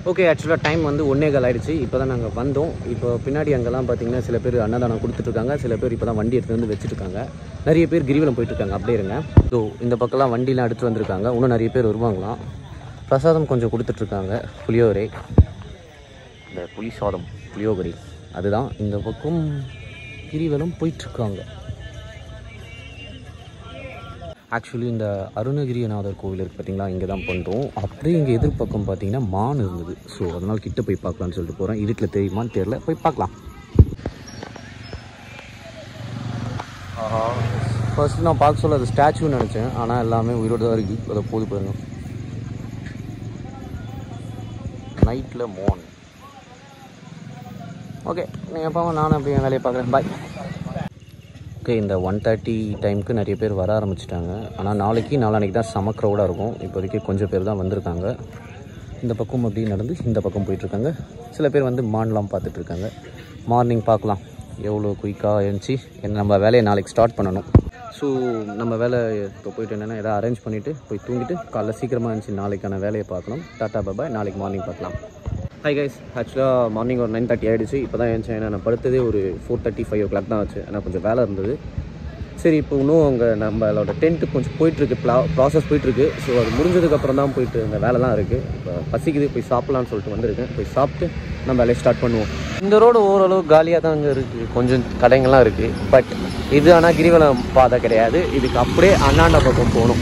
okay ஆக்சுவலாக time வந்து ஒன்னே கால் ஆயிடுச்சு இப்போ தான் நாங்கள் வந்தோம் இப்போ பின்னாடி அங்கெல்லாம் பார்த்தீங்கன்னா சில பேர் அன்னதானம் கொடுத்துட்ருக்காங்க சில பேர் இப்போ தான் வண்டி எடுத்து வந்து வச்சுருக்காங்க நிறைய பேர் கிரிவலம் போயிட்டுருக்காங்க அப்படியே இருங்க ஸோ இந்த பக்கம்லாம் வண்டிலாம் எடுத்து வந்திருக்காங்க இன்னும் நிறைய பேர் வருவாங்களாம் பிரசாதம் கொஞ்சம் கொடுத்துட்ருக்காங்க புளியோரை இந்த புளி சாதம் புளியோகரி அதுதான் இந்த பக்கம் கிரிவலம் போயிட்டுருக்காங்க ஆக்சுவலி இந்த அருணகிரிநாதர் கோவில் இருக்குது பார்த்தீங்களா இங்கே தான் பண்ணுறோம் அப்படியே இங்கே எதிர்ப்பக்கம் பார்த்தீங்கன்னா மான் இருந்தது ஸோ அதனால் கிட்ட போய் பார்க்கலான்னு சொல்லிட்டு போகிறேன் இருட்டில் தெரியுமான்னு தெரில போய் பார்க்கலாம் ஃபர்ஸ்ட் நான் பார்க்க சொல்ல அது ஸ்டாச்சுன்னு நினச்சேன் ஆனால் எல்லாமே உயிரோடு தான் இருக்குது அதை போது பாருங்க நைட்டில் மான் ஓகே நீங்கள் எப்போ நானும் அப்படியே என் வேலையை பார்க்குறேன் பாய் ஓகே இந்த ஒன் தேர்ட்டி டைமுக்கு நிறைய பேர் வர ஆரம்பிச்சிட்டாங்க ஆனால் நாளைக்கு நாளான்னைக்கு தான் செம க்ரௌடாக இருக்கும் இப்போதைக்கு கொஞ்சம் பேர் தான் வந்திருக்காங்க இந்த பக்கம் அப்படியே நடந்து இந்த பக்கம் போயிட்டுருக்காங்க சில பேர் வந்து மான்லாம் பார்த்துட்ருக்காங்க மார்னிங் பார்க்கலாம் எவ்வளோ குயிக்காக எழுந்துச்சி என்ன நம்ம வேலையை நாளைக்கு ஸ்டார்ட் பண்ணணும் ஸோ நம்ம வேலை இப்போ போயிட்டு என்னென்னா எதாவது அரேஞ்ச் பண்ணிவிட்டு போய் தூங்கிட்டு காலைல சீக்கிரமாக இருந்துச்சு நாளைக்கான வேலையை பார்க்கணும் டாட்டா பாபாய் நாளைக்கு மார்னிங் பார்க்கலாம் ஹாய் கைஸ் ஆக்சுவலாக மார்னிங் ஒரு நைன் தேர்ட்டி ஆகிடுச்சு இப்போ தான் எழுந்தேன் ஏன்னா நான் படுத்ததே ஒரு four thirty five o'clock தான் ஆச்சு ஏன்னா கொஞ்சம் வேலை இருந்தது சரி இப்போ இன்னும் அங்கே நம்மளோட டென்ட்டு கொஞ்சம் போயிட்டுருக்கு ப்ளா ப்ராசஸ் போயிட்டுருக்கு ஸோ அது முடிஞ்சதுக்கப்புறம் தான் போயிட்டு அந்த வேலைலாம் இருக்குது இப்போ பசிக்குது போய் சாப்பிட்லான்னு சொல்லிட்டு வந்திருக்கேன் போய் சாப்பிட்டு நம்ம வேலையை ஸ்டார்ட் பண்ணுவோம் இந்த ரோடு ஓரளவு காலியாக தான் அங்கே இருக்குது கொஞ்சம் கடைங்கள்லாம் இருக்குது பட் இது ஆனால் கிரிவலம் பாதை கிடையாது இதுக்கு அப்படியே அண்ணாண்ட பக்கம் போகணும்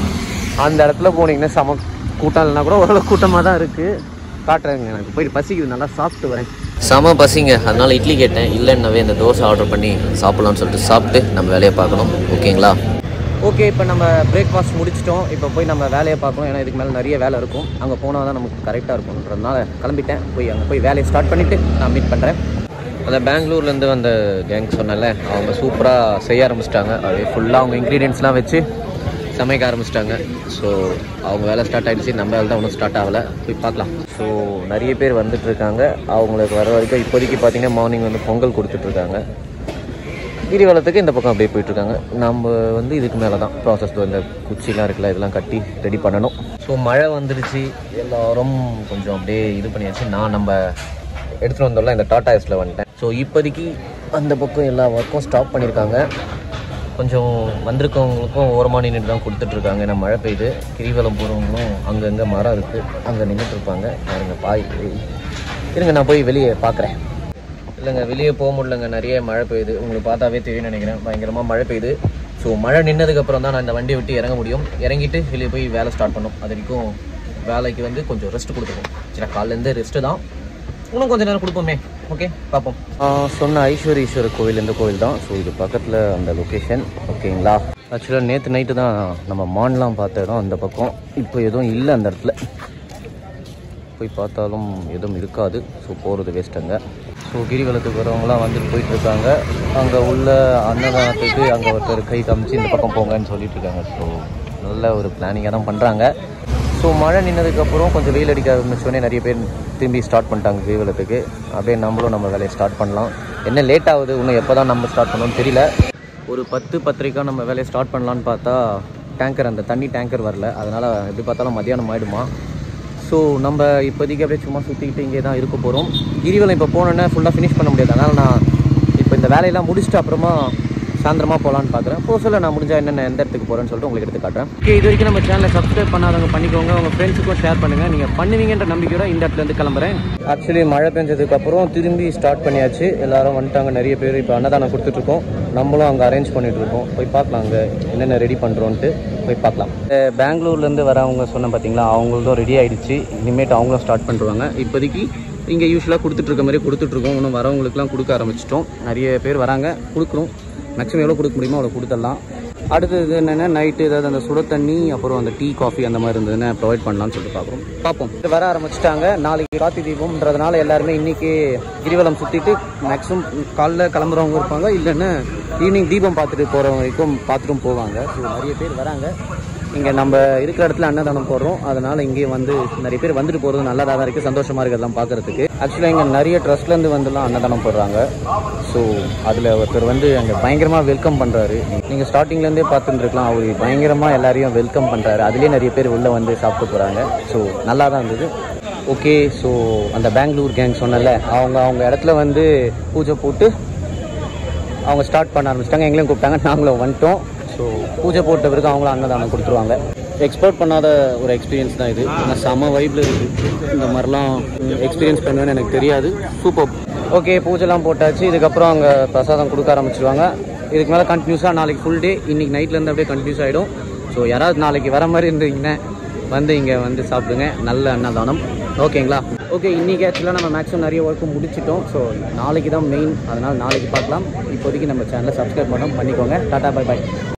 அந்த இடத்துல போனீங்கன்னா செம கூட்டம் இல்லைனா கூட ஓரளவு கூட்டமாக தான் இருக்குது காட்டுறேங்க எனக்கு போயிட்டு பசிக்குது நல்லா சாப்பிட்டு வரேன் செம பசிங்க அதனால இட்லி கேட்டேன் இல்லைன்னாவே இந்த தோசை ஆர்டர் பண்ணி சாப்பிட்லான்னு சொல்லிட்டு சாப்பிட்டு நம்ம வேலையை பார்க்கணும் ஓகேங்களா ஓகே இப்போ நம்ம பிரேக்ஃபாஸ்ட் முடிச்சிட்டோம் இப்போ போய் நம்ம வேலையை பார்க்கணும் ஏன்னா இதுக்கு மேலே நிறைய வேலை இருக்கும் அங்கே போனால் தான் நமக்கு கரெக்டாக இருக்கும்ன்றதுனால கிளம்பிட்டேன் போய் அங்கே போய் வேலையை ஸ்டார்ட் பண்ணிவிட்டு நான் மீட் பண்ணுறேன் அந்த பெங்களூர்லேருந்து வந்த கேங் சொன்னல அவங்க சூப்பராக செய்ய ஆரம்பிச்சிட்டாங்க அப்படியே ஃபுல்லாக அவங்க இன்க்ரீடியன்ஸ்லாம் வச்சு சமைக்க ஆரம்பிச்சிட்டாங்க ஸோ அவங்க வேலை ஸ்டார்ட் ஆகிடுச்சு நம்ம வேலை தான் ஒன்றும் ஸ்டார்ட் ஆகலை போய் பார்க்கலாம் ஸோ நிறைய பேர் வந்துட்டு இருக்காங்க அவங்களுக்கு வர வரைக்கும் இப்போதைக்கு பார்த்தீங்கன்னா மார்னிங் வந்து பொங்கல் கொடுத்துட்ருக்காங்க கிரிவலத்துக்கு இந்த பக்கம் அப்படியே போயிட்டுருக்காங்க நம்ம வந்து இதுக்கு மேலே தான் ப்ராசஸ் இந்த குச்சிலாம் இருக்குல்ல இதெல்லாம் கட்டி ரெடி பண்ணணும் ஸோ மழை வந்துடுச்சு எல்லாரும் கொஞ்சம் அப்படியே இது பண்ணியாச்சு நான் நம்ம எடுத்துகிட்டு வந்தோம்ல இந்த டாடா எஸ்ல வந்துட்டேன் ஸோ இப்போதைக்கு அந்த பக்கம் எல்லா ஒர்க்கும் ஸ்டாப் பண்ணியிருக்காங்க கொஞ்சம் வந்திருக்கவங்களுக்கும் ஓரமாக நின்றுட்டு தான் கொடுத்துட்ருக்காங்க ஏன்னா மழை பெய்யுது கிரிவலம் போகிறவங்களும் அங்கங்கே மரம் இருக்குது அங்கே நின்றுட்டு இருப்பாங்க பாருங்க பாய் இருங்க நான் போய் வெளியே பார்க்குறேன் இல்லைங்க வெளியே போக முடியலங்க நிறைய மழை பெய்யுது உங்களுக்கு பார்த்தாவே தெரியும்னு நினைக்கிறேன் பயங்கரமாக மழை பெய்யுது ஸோ மழை நின்னதுக்கப்புறம் தான் நான் இந்த வண்டியை விட்டு இறங்க முடியும் இறங்கிட்டு வெளியே போய் வேலை ஸ்டார்ட் பண்ணும் அது வரைக்கும் வேலைக்கு வந்து கொஞ்சம் ரெஸ்ட் கொடுத்துருவோம் சரி காலையிலேருந்து ரெஸ்ட்டு தான் இன்னும் கொஞ்ச நேரம் கொடுப்போமே ஓகே பார்ப்போம் சொன்ன ஐஸ்வர்ய ஈஸ்வரர் கோவில் இந்த கோவில் தான் ஸோ இது பக்கத்தில் அந்த லொக்கேஷன் ஓகேங்களா ஆக்சுவலாக நேற்று நைட்டு தான் நம்ம மான்லாம் பார்த்த இடம் அந்த பக்கம் இப்போ எதுவும் இல்லை அந்த இடத்துல போய் பார்த்தாலும் எதுவும் இருக்காது ஸோ போகிறது வேஸ்ட்டுங்க ஸோ கிரிவலத்துக்கு வரவங்களாம் வந்துட்டு போயிட்டு இருக்காங்க அங்கே உள்ள அன்னதானத்துக்கு அங்கே ஒருத்தர் கை காமிச்சு இந்த பக்கம் போங்கன்னு சொல்லிட்டு இருக்காங்க ஸோ நல்ல ஒரு பிளானிங்காக தான் பண்ணுறாங்க ஸோ மழை நின்னதுக்கப்புறம் கொஞ்சம் வெயில் அடிக்க ஆரம்பிச்சோடனே நிறைய பேர் திரும்பி ஸ்டார்ட் பண்ணிட்டாங்க கிரிவலத்துக்கு அப்படியே நம்மளும் நம்ம வேலையை ஸ்டார்ட் பண்ணலாம் என்ன லேட் ஆகுது இன்னும் எப்போ தான் நம்ம ஸ்டார்ட் பண்ணணும்னு தெரியல ஒரு பத்து பத்திரிக்கா நம்ம வேலையை ஸ்டார்ட் பண்ணலான்னு பார்த்தா டேங்கர் அந்த தண்ணி டேங்கர் வரல அதனால் எப்படி பார்த்தாலும் மதியானம் ஆகிடுமா ஸோ நம்ம இப்போதைக்கு அப்படியே சும்மா சுற்றிக்கிட்டு இங்கே தான் இருக்க போகிறோம் கிரிவலம் இப்போ போனோன்னே ஃபுல்லாக ஃபினிஷ் பண்ண முடியாது அதனால் நான் இப்போ இந்த வேலையெல்லாம் முடிச்சுட்டு அப்புறமா சாயந்தரமாக போகலான்னு பார்க்குறேன் போக சொல்ல நான் முடிஞ்சால் என்னென்ன எந்த இடத்துக்கு போகிறேன்னு சொல்லிட்டு உங்களுக்கு எடுத்து காட்டுறேன் ஓகே இது வரைக்கும் நம்ம சேனலை சப்ஸ்கிரைப் பண்ணாதவங்க பண்ணிக்கோங்க உங்கள் ஃப்ரெண்ட்ஸுக்கும் ஷேர் பண்ணுங்கள் நீங்கள் பண்ணுவீங்கன்ற நம்பிக்கையோட இந்த இடத்துல இருந்து கிளம்புறேன் ஆக்சுவலி மழை பெஞ்சதுக்கப்புறம் திரும்பி ஸ்டார்ட் பண்ணியாச்சு எல்லாரும் வந்துட்டாங்க நிறைய பேர் இப்போ அன்னதானம் கொடுத்துட்ருக்கோம் நம்மளும் அங்கே அரேஞ்ச் பண்ணிட்டு இருக்கோம் போய் பார்க்கலாம் அங்கே என்னென்ன ரெடி பண்ணுறோன்ட்டு போய் பார்க்கலாம் அஹ் பெங்களூர்லேருந்து வரவங்க சொன்ன பார்த்தீங்களா அவங்களும் ரெடி ஆயிடுச்சு இனிமேட்டு அவங்களும் ஸ்டார்ட் பண்ணுவாங்க இப்போதைக்கு இங்கே யூஸ்வலாக கொடுத்துட்ருக்க மாதிரி கொடுத்துட்ருக்கோம் இன்னும் வரவங்களுக்குலாம் கொடுக்க ஆரம்பிச்சிட்டோம் நிறைய பேர் வராங்க கொடுக்குறோம் மேக்ஸிமம் எவ்வளோ கொடுக்க முடியுமோ அவ்வளோ கொடுத்துடலாம் அடுத்தது என்னென்னா நைட்டு ஏதாவது அந்த சுட தண்ணி அப்புறம் அந்த டீ காஃபி அந்த மாதிரி இருந்ததுன்னா ப்ரொவைட் பண்ணலாம்னு சொல்லிட்டு பார்க்குறோம் பார்ப்போம் இது வர ஆரம்பிச்சிட்டாங்க நாளைக்கு கார்த்தி தீபம்ன்றதுனால எல்லாருமே இன்னைக்கு கிரிவலம் சுற்றிட்டு மேக்ஸிமம் காலைல கிளம்புறவங்க இருப்பாங்க இல்லைன்னா ஈவினிங் தீபம் பார்த்துட்டு போகிறவங்க வரைக்கும் பார்த்துட்டும் போவாங்க ஸோ நிறைய பேர் வராங்க இங்கே நம்ம இருக்கிற இடத்துல அன்னதானம் போடுறோம் அதனால இங்கேயே வந்து நிறைய பேர் வந்துட்டு போகிறது நல்லதாக தான் இருக்குது சந்தோஷமாக இருக்கிறதெல்லாம் பார்க்கறதுக்கு ஆக்சுவலாக இங்கே நிறைய ட்ரஸ்ட்லேருந்து வந்துலாம் அன்னதானம் போடுறாங்க ஸோ அதில் ஒருத்தர் வந்து அங்கே பயங்கரமாக வெல்கம் பண்ணுறாரு நீங்கள் ஸ்டார்டிங்லேருந்தே பார்த்துட்டு இருக்கலாம் அவர் பயங்கரமாக எல்லாரையும் வெல்கம் பண்ணுறாரு அதுலேயே நிறைய பேர் உள்ளே வந்து சாப்பிட்டு போகிறாங்க ஸோ நல்லா தான் இருந்தது ஓகே ஸோ அந்த பெங்களூர் கேங் சொன்னல அவங்க அவங்க இடத்துல வந்து பூஜை போட்டு அவங்க ஸ்டார்ட் பண்ண ஆரம்பிச்சிட்டாங்க எங்களையும் கூப்பிட்டாங்க நாங்களும் வந்துட்டோம் ஸோ பூஜை போட்ட பிறகு அவங்களும் அன்னதானம் கொடுத்துருவாங்க எக்ஸ்போர்ட் பண்ணாத ஒரு எக்ஸ்பீரியன்ஸ் தான் இது ஆனால் செம வைப்பில் இருக்குது இந்த மாதிரிலாம் எக்ஸ்பீரியன்ஸ் பண்ணுவேன்னு எனக்கு தெரியாது சூப்பர் ஓகே பூஜைலாம் போட்டாச்சு இதுக்கப்புறம் அங்கே பிரசாதம் கொடுக்க ஆரம்பிச்சிருவாங்க இதுக்கு மேலே கண்டினியூஸாக நாளைக்கு ஃபுல் டே இன்னைக்கு நைட்லேருந்து அப்படியே கண்டினியூஸ் ஆகிடும் ஸோ யாராவது நாளைக்கு வர மாதிரி இருந்தீங்கன்னா வந்து இங்கே வந்து சாப்பிடுங்க நல்ல அன்னதானம் ஓகேங்களா ஓகே இன்றைக்கி ஆக்சுவலாக நம்ம மேக்ஸிமம் நிறைய ஒர்க்கு முடிச்சிட்டோம் ஸோ நாளைக்கு தான் மெயின் அதனால் நாளைக்கு பார்க்கலாம் இப்போதைக்கு நம்ம சேனலை சப்ஸ்கிரைப் பண்ணோம் பண்ணிக்கோங்க டாடா பை பை